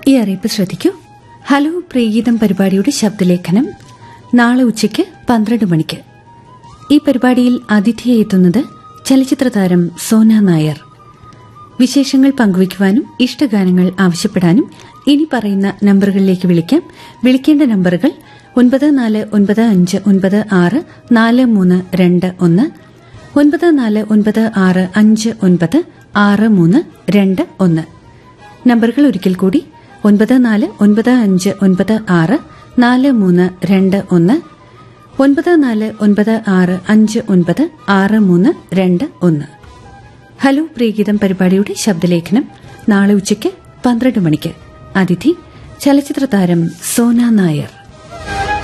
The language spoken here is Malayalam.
ഈ അറിയിപ്പ് ശ്രദ്ധിക്കൂ ഹലോ പ്രിയഗീതം പരിപാടിയുടെ ശബ്ദലേഖനം നാളെ ഉച്ചയ്ക്ക് പന്ത്രണ്ട് മണിക്ക് ഈ പരിപാടിയിൽ അതിഥിയായി എത്തുന്നത് ചലച്ചിത്ര താരം സോന നായർ വിശേഷങ്ങൾ പങ്കുവയ്ക്കുവാനും ഇഷ്ടഗാനങ്ങൾ ആവശ്യപ്പെടാനും ഇനി പറയുന്ന നമ്പറുകളിലേക്ക് വിളിക്കാം വിളിക്കേണ്ട നമ്പറുകൾ ഒൻപത് നാല് ഒൻപത് അഞ്ച് ഒൻപത് ആറ് നാല് മൂന്ന് രണ്ട് ഒന്ന് ഒൻപത് നാല് ഒൻപത് ആറ് അഞ്ച് ഒൻപത് ആറ് മൂന്ന് രണ്ട് ഒന്ന് നമ്പറുകൾ ഒരിക്കൽ കൂടി ഒൻപത് നാല് ഒൻപത് അഞ്ച് ഒൻപത് ആറ് നാല് മൂന്ന് രണ്ട് ഒന്ന് ഒൻപത് നാല് ഒൻപത് ആറ് അഞ്ച് ഒൻപത് ആറ് മൂന്ന് രണ്ട് ഒന്ന് ഹലോ പ്രിയഗീതം പരിപാടിയുടെ ശബ്ദലേഖനം നാളെ ഉച്ചയ്ക്ക് പന്ത്രണ്ട് മണിക്ക് അതിഥി ചലച്ചിത്ര താരം സോന നായർ